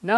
Now,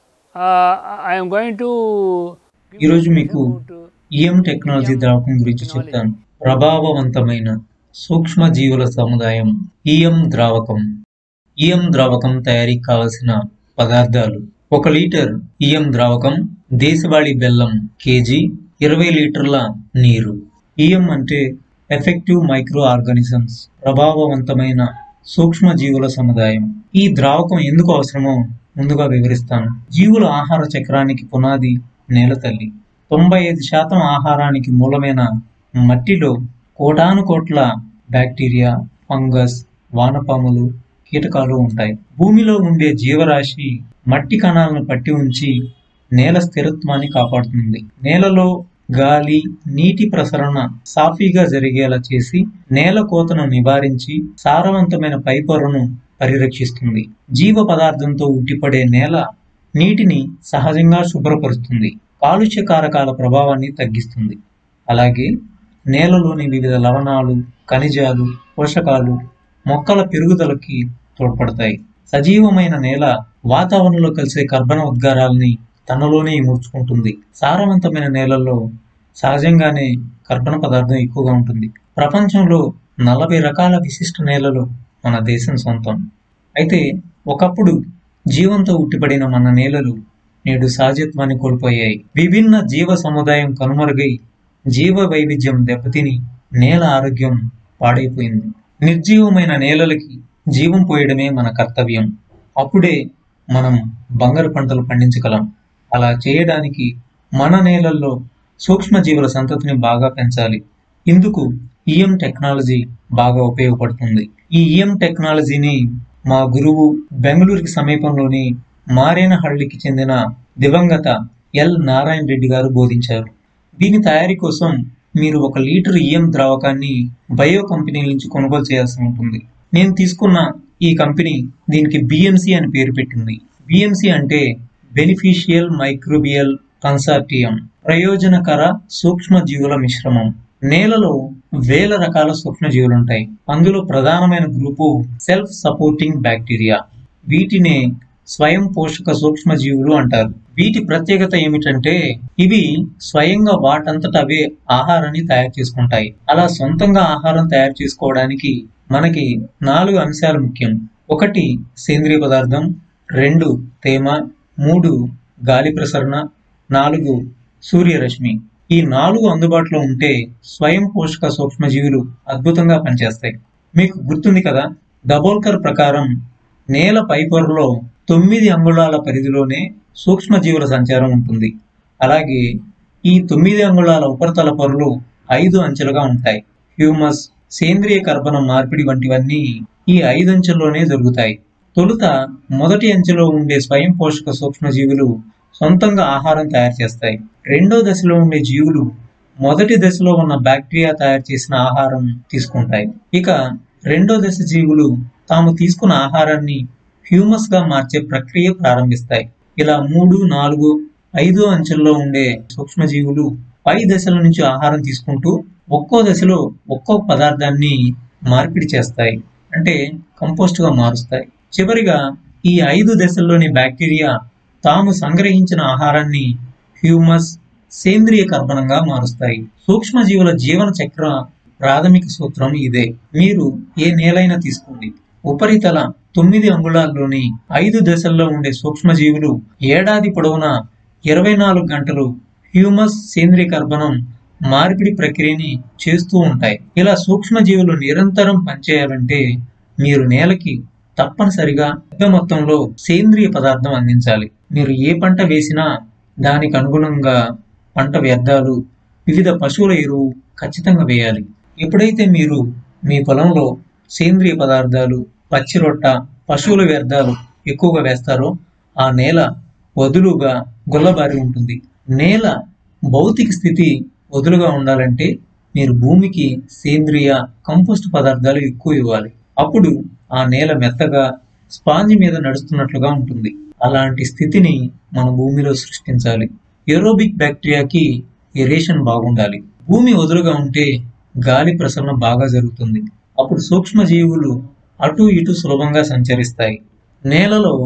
uh, I am going to. give ఈరోజు you మీకు about, uh, E M technology ద్రావకం గురించి చెప్తాను ప్రభావవంతమైన సూక్ష్మ జీవుల సముదాయం ఈఎం ద్రావకం ఈఎం ద్రావకం తయారీకి కావలసిన పదార్థాలు ఒక లీటర్ ఈఎం ద్రావకం దేశవాళీ బెల్లం కేజీ ఇరవై లీటర్ల నీరు ఈఎం అంటే ఎఫెక్టివ్ మైక్రో ఆర్గానిజమ్స్ ప్రభావవంతమైన సూక్ష్మ జీవుల సముదాయం ఈ ద్రావకం ఎందుకు అవసరమో ముందుగా వివరిస్తాను జీవుల ఆహార చక్రానికి పునాది నేల తల్లి తొంభై ఐదు శాతం ఆహారానికి మూలమైన మట్టిలో కోటాను కోట్ల బ్యాక్టీరియా ఫంగస్ వానపాములు కీటకాలు ఉంటాయి భూమిలో ఉండే జీవరాశి మట్టి కణాలను పట్టి ఉంచి నేల స్థిరత్వాన్ని కాపాడుతుంది నేలలో గాలి నీటి ప్రసరణ సాఫీగా జరిగేలా చేసి నేల కోతను నివారించి సారవంతమైన పైపొరను పరిరక్షిస్తుంది జీవ పదార్థంతో ఉట్టిపడే నేల నీటిని సహజంగా శుభ్రపరుస్తుంది కాలుష్య కారకాల ప్రభావాన్ని తగ్గిస్తుంది అలాగే నేలలోని వివిధ లవణాలు ఖనిజాలు పోషకాలు మొక్కల పెరుగుదలకి తోడ్పడతాయి సజీవమైన నేల వాతావరణంలో కలిసే కర్బన ఉద్గారాలని తనలోనే ఇముడ్చుకుంటుంది సారవంతమైన నేలల్లో సహజంగానే కర్బన పదార్థం ఎక్కువగా ఉంటుంది ప్రపంచంలో నలభై రకాల విశిష్ట నేలలు మన దేశం సొంతం అయితే ఒకప్పుడు జీవంతో ఉట్టిపడిన మన నేలలు నేడు సహజత్వాన్ని కోల్పోయాయి విభిన్న జీవ సముదాయం కనుమరుగై జీవ వైవిధ్యం దెబ్బతిని నేల ఆరోగ్యం పాడైపోయింది నిర్జీవమైన నేలలకి జీవం పోయడమే మన కర్తవ్యం అప్పుడే మనం బంగారు పంటలు పండించగలం అలా చేయడానికి మన నేలల్లో సూక్ష్మజీవుల సంతతిని బాగా పెంచాలి ఇందుకు ఈఎం టెక్నాలజీ బాగా ఉపయోగపడుతుంది ఈ ఈఎం టెక్నాలజీని మా గురువు బెంగళూరుకి సమీపంలోని మారేనహಳ್ಳಿకి చెందిన దివంగత ఎల్ నారాయణ రెడ్డి గారు బోధించారు దీని తయారీ కోసం మీరు ఒక లీటర్ ఈఎం ద్రావకాన్ని బయో కంపెనీ నుంచి కొనుగోలు చేయాల్సి ఉంటుంది నేను తీసుకున్న ఈ కంపెనీ దీనికి బిఎంసి అని పేరు పెట్టింది బిఎంసి అంటే బెనిఫిషియల్ మైక్రోబియల్ కన్సార్టియం ప్రయోజనకర సూక్ష్మ జీవుల మిశ్రమం నేలలో వేల రకాల సూక్ష్మ జీవులు ఉంటాయి అందులో ప్రధానమైన గ్రూపు సెల్ఫ్ సపోర్టింగ్ బ్యాక్టీరియా వీటినే స్వయం పోషక సూక్ష్మ జీవులు అంటారు వీటి ప్రత్యేకత ఏమిటంటే ఇవి స్వయంగా వాటంతట అవే ఆహారాన్ని తయారు చేసుకుంటాయి అలా సొంతంగా ఆహారం తయారు చేసుకోవడానికి మనకి నాలుగు అంశాలు ముఖ్యం ఒకటి సేంద్రియ పదార్థం రెండు తేమ మూడు గాలి ప్రసరణ నాలుగు సూర్యరశ్మి ఈ నాలుగు అందుబాటులో ఉంటే స్వయం పోషక సూక్ష్మజీవులు అద్భుతంగా పనిచేస్తాయి మీకు గుర్తుంది కదా దబోల్కర్ ప్రకారం నేల పైపొరలో తొమ్మిది అంగుళాల పరిధిలోనే సూక్ష్మజీవుల సంచారం ఉంటుంది అలాగే ఈ తొమ్మిది అంగుళాల ఉపరితల పొరలు ఐదు అంచెలుగా ఉంటాయి హ్యూమస్ సేంద్రియ కర్బనం మార్పిడి వంటివన్నీ ఈ ఐదు అంచెల్లోనే జరుగుతాయి తొలుత మొదటి అంచెలో ఉండే స్వయం పోషక సూక్ష్మజీవులు సొంతంగా ఆహారం తయారు చేస్తాయి రెండో దశలో ఉండే జీవులు మొదటి దశలో ఉన్న బ్యాక్టీరియా తయారు చేసిన ఆహారం తీసుకుంటాయి ఇక రెండో దశ జీవులు తాము తీసుకున్న ఆహారాన్ని హ్యూమస్ గా మార్చే ప్రక్రియ ప్రారంభిస్తాయి ఇలా మూడు నాలుగు ఐదో అంచెల్లో ఉండే సూక్ష్మజీవులు పై దశల నుంచి ఆహారం తీసుకుంటూ ఒక్కో దశలో ఒక్కో పదార్థాన్ని మార్పిడి చేస్తాయి అంటే కంపోస్ట్ గా మారుస్తాయి చివరిగా ఈ ఐదు దశల్లోని బ్యాక్టీరియా తాము సంగ్రహించిన ఆహారాన్ని హ్యూమస్ సేంద్రియ కర్బనంగా మారుస్తాయి సూక్ష్మజీవుల జీవన చక్ర ప్రాథమిక సూత్రం ఇదే మీరు ఏ నేలైనా తీసుకోండి ఉపరితల తొమ్మిది అంగుళాల్లోని ఐదు దశల్లో ఉండే సూక్ష్మజీవులు ఏడాది పొడవునా ఇరవై నాలుగు గంటలు హ్యూమస్ సేంద్రియ కర్బనం మార్పిడి ప్రక్రియని చేస్తూ ఉంటాయి ఇలా సూక్ష్మజీవులు నిరంతరం పనిచేయాలంటే మీరు నేలకి తప్పనిసరిగా పెద్ద మొత్తంలో సేంద్రియ పదార్థం అందించాలి మీరు ఏ పంట వేసినా దానికి అనుగుణంగా పంట వ్యర్థాలు వివిధ పశువుల ఎరువు ఖచ్చితంగా వేయాలి ఎప్పుడైతే మీరు మీ పొలంలో సేంద్రియ పదార్థాలు పచ్చి రొట్ట పశువుల వ్యర్థాలు ఎక్కువగా వేస్తారో ఆ నేల వదులుగా గుల్లబారి ఉంటుంది నేల భౌతిక స్థితి వదులుగా ఉండాలంటే మీరు భూమికి సేంద్రియ కంపోస్ట్ పదార్థాలు ఎక్కువ ఇవ్వాలి అప్పుడు ఆ నేల మెత్తగా స్పాంజ్ మీద నడుస్తున్నట్లుగా ఉంటుంది అలాంటి స్థితిని మన భూమిలో సృష్టించాలి ఏరోబిక్ బ్యాక్టీరియాకి ఎరేషన్ బాగుండాలి భూమి వదులుగా ఉంటే గాలి ప్రసరణ బాగా జరుగుతుంది అప్పుడు సూక్ష్మజీవులు అటు ఇటు సులభంగా సంచరిస్తాయి నేలలో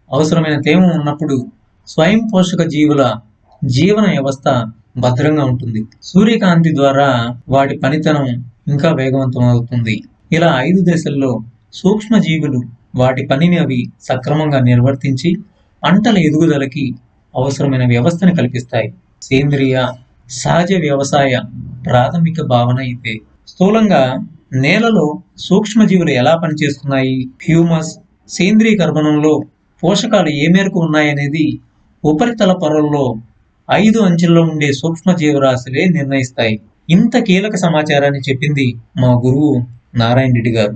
అవసరమైన తేమ ఉన్నప్పుడు స్వయం పోషక జీవుల జీవన వ్యవస్థ భద్రంగా ఉంటుంది సూర్యకాంతి ద్వారా వాటి పనితనం ఇంకా వేగవంతం అవుతుంది ఇలా ఐదు దశల్లో సూక్ష్మ జీవులు వాటి పనిని అవి సక్రమంగా నిర్వర్తించి పంటల ఎదుగుదలకి అవసరమైన వ్యవస్థను కల్పిస్తాయి సేంద్రియ సహజ వ్యవసాయ ప్రాథమిక భావన ఇదే స్థూలంగా నేలలో సూక్ష్మజీవులు ఎలా పనిచేస్తున్నాయి హ్యూమస్ సేంద్రియ కర్బనంలో పోషకాలు ఏ మేరకు ఉన్నాయనేది ఉపరితల పొరల్లో ఐదు అంచెల్లో ఉండే సూక్ష్మ జీవరాశులే నిర్ణయిస్తాయి ఇంత కీలక సమాచారాన్ని చెప్పింది మా గురువు నారాయణ రెడ్డి గారు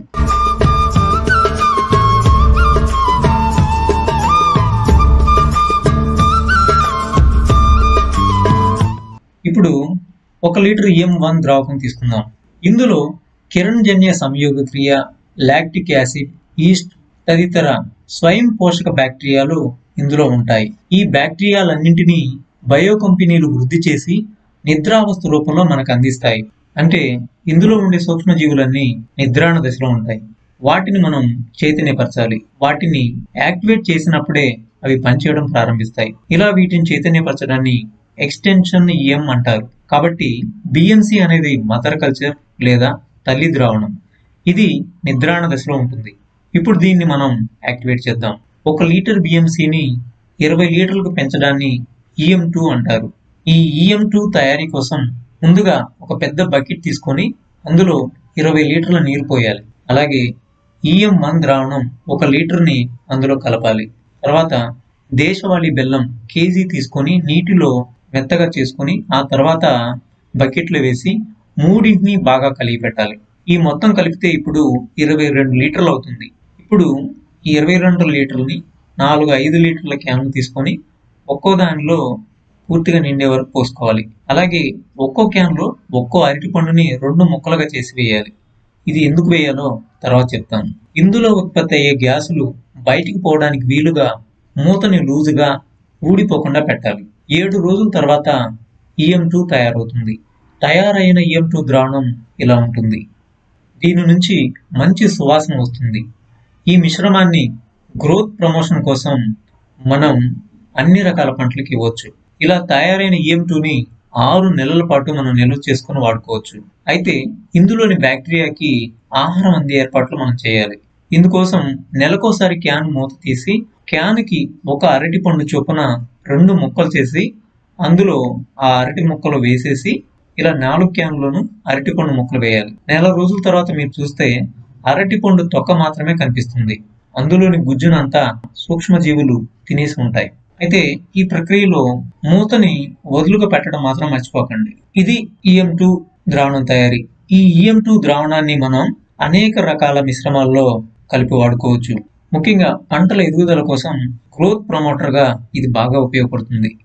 ఇప్పుడు ఒక లీటర్ ఎం వన్ ద్రావకం తీసుకుందాం ఇందులో కిరణజన్య సంయోగ క్రియ లాక్టిక్ యాసిడ్ ఈస్ట్ తదితర స్వయం పోషక బ్యాక్టీరియాలు ఇందులో ఉంటాయి ఈ బ్యాక్టీరియాలన్నింటినీ బయో కంపెనీలు వృద్ధి చేసి నిద్రావస్థ రూపంలో మనకు అందిస్తాయి అంటే ఇందులో ఉండే సూక్ష్మజీవులన్నీ నిద్రాణ దశలో ఉంటాయి వాటిని మనం చైతన్యపరచాలి వాటిని యాక్టివేట్ చేసినప్పుడే అవి పనిచేయడం ప్రారంభిస్తాయి ఇలా వీటిని చైతన్యపరచడాన్ని ఎక్స్టెన్షన్ ఈఎం అంటారు కాబట్టి బిఎంసి అనేది మదర్ కల్చర్ లేదా తల్లి ద్రావణం ఇది నిద్రాణ దశలో ఉంటుంది ఇప్పుడు దీన్ని మనం యాక్టివేట్ చేద్దాం ఒక లీటర్ బిఎంసిని ఇరవై లీటర్లకు పెంచడాన్ని ఈఎం టూ అంటారు ఈ ఈఎం టూ తయారీ కోసం ముందుగా ఒక పెద్ద బకెట్ తీసుకొని అందులో ఇరవై లీటర్ల నీరు పోయాలి అలాగే ఈఎం వన్ ద్రావణం ఒక లీటర్ని అందులో కలపాలి తర్వాత దేశవాళీ బెల్లం కేజీ తీసుకొని నీటిలో మెత్తగా చేసుకొని ఆ తర్వాత బకెట్లో వేసి మూడింటిని బాగా కలిగి పెట్టాలి ఈ మొత్తం కలిపితే ఇప్పుడు ఇరవై రెండు లీటర్లు అవుతుంది ఇప్పుడు ఈ ఇరవై రెండు లీటర్లని నాలుగు ఐదు లీటర్ల క్యాన్లు తీసుకొని ఒక్కో దానిలో పూర్తిగా నిండే వరకు పోసుకోవాలి అలాగే ఒక్కో క్యాన్లో ఒక్కో అరటి పండుని రెండు ముక్కలుగా చేసి వేయాలి ఇది ఎందుకు వేయాలో తర్వాత చెప్తాను ఇందులో ఉత్పత్తి అయ్యే గ్యాసులు బయటికి పోవడానికి వీలుగా మూతని లూజుగా ఊడిపోకుండా పెట్టాలి ఏడు రోజుల తర్వాత ఈఎం టూ తయారవుతుంది తయారైన ఈఎం టూ ద్రావణం ఇలా ఉంటుంది దీని నుంచి మంచి సువాసన వస్తుంది ఈ మిశ్రమాన్ని గ్రోత్ ప్రమోషన్ కోసం మనం అన్ని రకాల పంటలకి ఇవ్వచ్చు ఇలా తయారైన ఈఎం టూని ఆరు నెలల పాటు మనం నిల్వ చేసుకొని వాడుకోవచ్చు అయితే ఇందులోని బ్యాక్టీరియాకి ఆహారం అందే ఏర్పాట్లు మనం చేయాలి ఇందుకోసం నెలకోసారి క్యాన్ మూత తీసి క్యాన్కి ఒక అరటి పండు చొప్పున రెండు ముక్కలు చేసి అందులో ఆ అరటి ముక్కలు వేసేసి ఇలా నాలుగు క్యాన్లోను అరటి పండు ముక్కలు వేయాలి నెల రోజుల తర్వాత మీరు చూస్తే అరటి పండు తొక్క మాత్రమే కనిపిస్తుంది అందులోని గుజ్జునంతా సూక్ష్మజీవులు తినేసి ఉంటాయి అయితే ఈ ప్రక్రియలో మూతని వదులుగా పెట్టడం మాత్రం మర్చిపోకండి ఇది ఈఎం టూ ద్రావణం తయారీ ఈ ఈఎం టూ ద్రావణాన్ని మనం అనేక రకాల మిశ్రమాల్లో కలిపి వాడుకోవచ్చు ముఖ్యంగా పంటల ఎదుగుదల కోసం గ్రోత్ ప్రమోటర్ గా ఇది బాగా ఉపయోగపడుతుంది